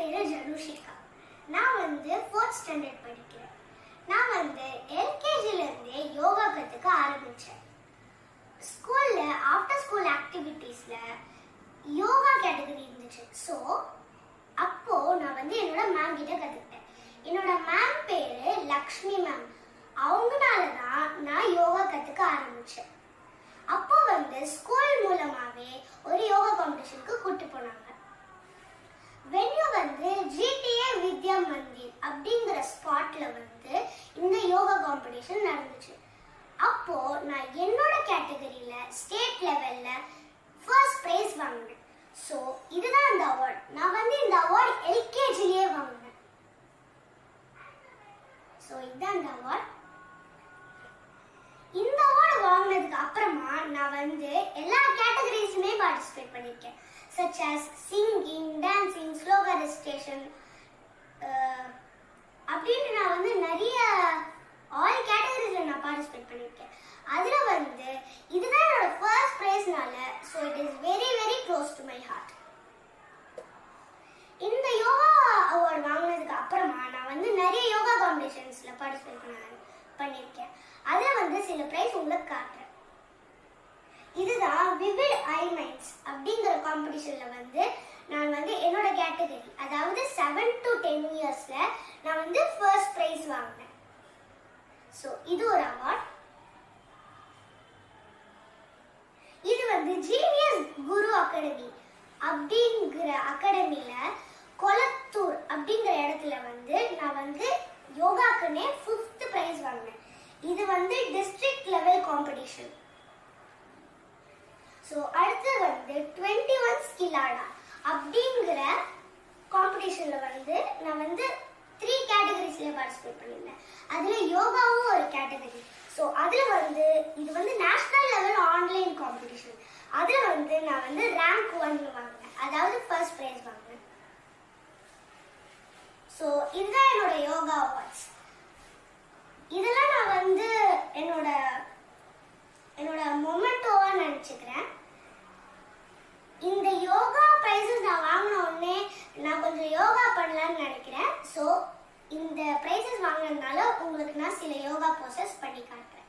பேரு ஜனுஷிகா நான் வந்து ஃபோர்த் ஸ்டாண்டர்ட் படிக்கிறேன் நான் வந்து எல்கேஜில இருந்தே யோகா கத்துக்க ஆரம்பிச்சேன் ஸ்கூல்ல ஆஃப்டர் ஸ்கூல் ஆக்டிவிட்டீஸ்ல யோகா கேட்டகரி இருந்துச்சு ஸோ அப்போ நான் வந்து என்னோட மேம் கிட்ட கத்துக்கிட்டேன் என்னோட மேம் பேரு லக்ஷ்மி மேம் அவங்கனால தான் நான் யோகா கத்துக்க ஆரம்பிச்சேன் அப்போ வந்து ஸ்கூல் மூலமாவே ஒரு யோகா காம்படிஷனுக்கு கூட்டு போனாங்க வென்யூ வந்து ஜிடிஏ வித்யா மந்திர் அப்படிங்கிற ஸ்பாட்ல வந்து இந்த யோகா காம்படிஷன் நடந்துச்சு அப்போ நான் என்னோட கேட்டகரியில ஸ்டேட் லெவல்ல ஃபர்ஸ்ட் பிரைஸ் வாங்கினேன் ஸோ இதுதான் அந்த அவார்ட் நான் வந்து இந்த அவார்ட் எல்கேஜிலேயே வாங்கினேன் ஸோ இதுதான் அந்த அவார்ட் இந்த அவார்டு வாங்கினதுக்கு அப்புறமா நான் வந்து எல்லா கேட்டகரிஸ்லுமே பார்ட்டிசிபேட் பண்ணியிருக்கேன் such as singing dancing shloka recitation அப்படின்ட்டு நான் வந்து நிறைய ஆல் கேட்டகரிஸில் நான் பார்ட்டிசிபேட் பண்ணியிருக்கேன் அதில் வந்து இதுதான் என்னோட ஃபர்ஸ்ட் ப்ரைஸ்னால so it is very very close to my heart இந்த யோகா அவார்ட் வாங்கினதுக்கு அப்புறமா நான் வந்து நிறைய யோகா காம்படிஷன்ஸில் பார்ட்டிசிபேட் பண்ண பண்ணியிருக்கேன் அதில் வந்து சில ப்ரைஸ் உங்களுக்கு காட்டுறேன் இதுதான் விவிட் ஐ மைன்ஸ் அப்படிங்கிற காம்படிஷனில் வந்து நான் வந்து என்னோட கேட்டகரி அதாவது செவன் டு டென் இயர்ஸில் நான் வந்து ஃபர்ஸ்ட் ப்ரைஸ் வாங்கினேன் ஸோ இது ஒரு அவார்ட் இது வந்து ஜீனியஸ் குரு அகாடமி அப்படிங்கிற அகாடமியில கொளத்தூர் அப்படிங்கிற இடத்துல வந்து நான் வந்து யோகாக்குன்னே ஃபிஃப்த் ப்ரைஸ் வாங்கினேன் இது வந்து டிஸ்ட்ரிக்ட் லெவல் காம்படிஷன் ஸோ அடுத்து வந்து டுவெண்ட்டி ஒன் ஸ்கிலாடா அப்படிங்கிற காம்படிஷனில் வந்து நான் வந்து த்ரீ கேட்டகரிஸில் பார்ட்டிசிபேட் பண்ணியிருந்தேன் அதில் யோகாவும் ஒரு கேட்டகரி ஸோ அதில் வந்து இது வந்து நேஷ்னல் லெவல் ஆன்லைன் காம்படிஷன் அதில் வந்து நான் வந்து ரேங்க் ஒன் வாங்கினேன் அதாவது ஃபர்ஸ்ட் ப்ரைஸ் வாங்கினேன் ஸோ இதுதான் என்னோட யோகா அவார்ட்ஸ் இதெல்லாம் நான் வந்து என்னோட என்னோட மொமெண்டோவா நினச்சிக்கிறேன் இந்த யோகா ப்ரைஸஸ் நான் வாங்கின உடனே நான் கொஞ்சம் யோகா பண்ணலாம்னு நினைக்கிறேன் ஸோ இந்த ப்ரைஸஸ் வாங்கினதுனால உங்களுக்கு நான் சில யோகா ப்ரோசஸ் பண்ணி காட்டுறேன்